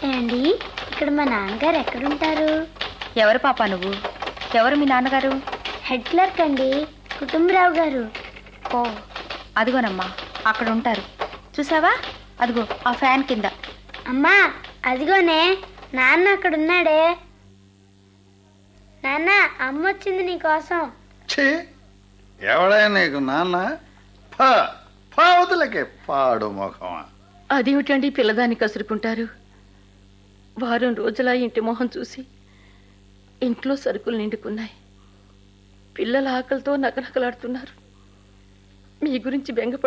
ఏమండి ఇక్కడ మా నాన్నగారు ఎక్కడుంటారు ఎవరు పాప నువ్వు ఎవరు మీ నాన్నగారు హెడ్ క్లర్క్ అండి కుటుంబరావు గారు ఓ అదిగోనమ్మా అక్కడ ఉంటారు చూసావా అదిగో ఆ ఫ్యాన్ కింద అమ్మా అదిగోనే నాన్న అక్కడ ఉన్నాడే నాన్న అమ్మ వచ్చింది నీకోసం ఛీ ఎవడా నీకు నాన్న పా పావతులకే పాడు ముఖమా అదేమిటండి పిల్లదాన్ని కసురుకుంటారు వారం రోజుల ఇంటి మొహం చూసి ఇంట్లో సరుకులు నిండుకున్నాయి పిల్లల ఆకలితో నకనకలాడుతున్నారు మీ గురించి బెంగపడు